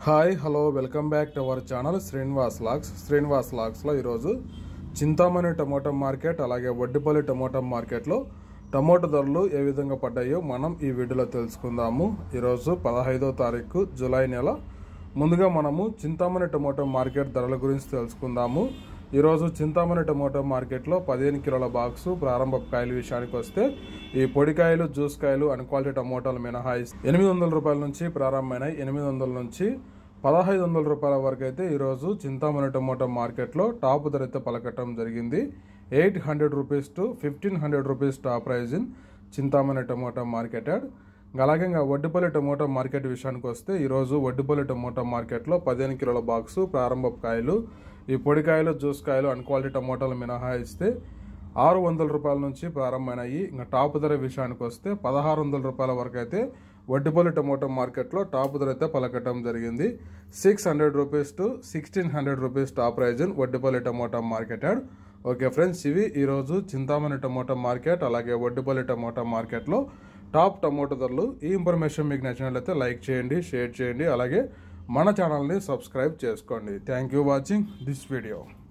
hi hello welcome back to our channel Srinivas లాక్స్ శ్రీనివాస్ లాక్స్లో ఈరోజు చింతామణి టమోటా మార్కెట్ అలాగే వడ్డిపల్లి టమోటా మార్కెట్లో టమోటా ధరలు ఏ విధంగా పడ్డాయో మనం ఈ వీడియోలో తెలుసుకుందాము ఈరోజు పదహైదో తారీఖు జూలై నెల ముందుగా మనము చింతామణి టమోటా మార్కెట్ ధరల గురించి తెలుసుకుందాము ఈరోజు చింతామణి టమోటా మార్కెట్లో పదిహేను కిలోల బాక్సు ప్రారంభ కాయల విషయానికి వస్తే ఈ పొడికాయలు జ్యూస్ కాయలు అన్ క్వాలిటీ టమోటాలు మినహాయిస్తే ఎనిమిది వందల రూపాయల నుంచి ప్రారంభమైన ఎనిమిది వందల నుంచి పదహైదు వందల రూపాయల వరకు అయితే ఈరోజు చింతామణి టమోటా మార్కెట్లో టాప్ ధర అయితే పలకటం జరిగింది eight hundred rupees to fifteen hundred rupees top price in Chintamani tomato market yard అలాగే ఇంకా వడ్డిపల్లి టమోటా మార్కెట్ విషయానికి వస్తే ఈరోజు వడ్డిపల్లి టమోటా మార్కెట్లో పదిహేను కిలోల బాక్సు ప్రారంభ కాయలు ఈ పొడికాయలు జ్యూస్ కాయలు అన్ క్వాలిటీ టమోటాలు మినహాయిస్తే ఆరు వందల రూపాయల నుంచి ప్రారంభమైనాయి ఇంకా టాప్ ధర విషయానికి వస్తే పదహారు వందల రూపాయల వరకు అయితే వడ్డిపల్లి టమోటా మార్కెట్లో టాప్ ధర అయితే పలకటం జరిగింది six hundred rupees to sixteen hundred rupees top price in Vaddipalli tomato market yard okay friends ఇవి ఈరోజు చింతామణి టమోటా మార్కెట్ అలాగే వడ్డిపల్లి టమోటా మార్కెట్లో టాప్ టమోటా ధరలు ఈ ఇన్ఫర్మేషన్ మీకు నచ్చినట్లయితే లైక్ చేయండి షేర్ చేయండి అలాగే మన ఛానల్ని సబ్స్క్రైబ్ చేసుకోండి thank you watching this video